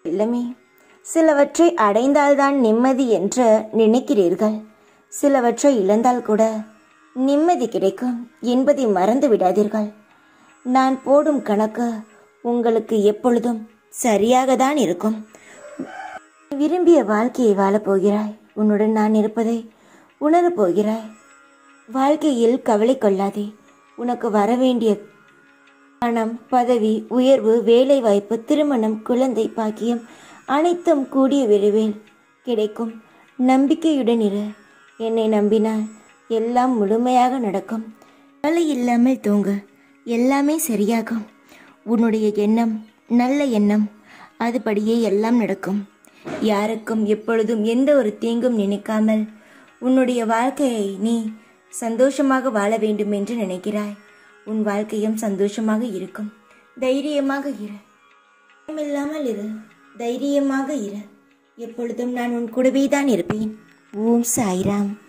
இல்லமே சிலவற்றை அடைந்தால்தான் நிம்மதி என்று நினைக்கிறீர்கள் சிலவற்றை இழந்தால் கூட நிம்மதி கிடைக்கும் என்பதை மறந்து விடாதீர்கள் நான் போடும் கணக்கு உங்களுக்கு எப்பொழுதும் சரியாக தான் இருக்கும் விரும்பிய வாழ்க்கையை வாழப் போகிறாய் உன்னுடன் நான் இருப்பதை உணரப் போகிறாய் வாழ்க்கையில் கவலை கொள்ளாதே உனக்கு வரவேண்டிய பணம் பதவி உயர்வு வேலைவாய்ப்பு திருமணம் குழந்தை பாக்கியம் அனைத்தும் கூடிய விரைவில் கிடைக்கும் நம்பிக்கையுடன் இரு என்னை நம்பினால் எல்லாம் முழுமையாக நடக்கும் கவலை இல்லாமல் தூங்கு எல்லாமே சரியாகும் உன்னுடைய எண்ணம் நல்ல எண்ணம் அதுபடியே எல்லாம் நடக்கும் யாருக்கும் எப்பொழுதும் எந்த ஒரு தீங்கும் நினைக்காமல் உன்னுடைய வாழ்க்கையை நீ சந்தோஷமாக வாழ வேண்டும் என்று நினைக்கிறாய் உன் வாழ்க்கையும் சந்தோஷமாக இருக்கும் தைரியமாக இரு பயமில்லாமல் இரு தைரியமாக இரு எப்பொழுதும் நான் உன் கூடவே தான் இருப்பேன் ஓம் சாய்ராம்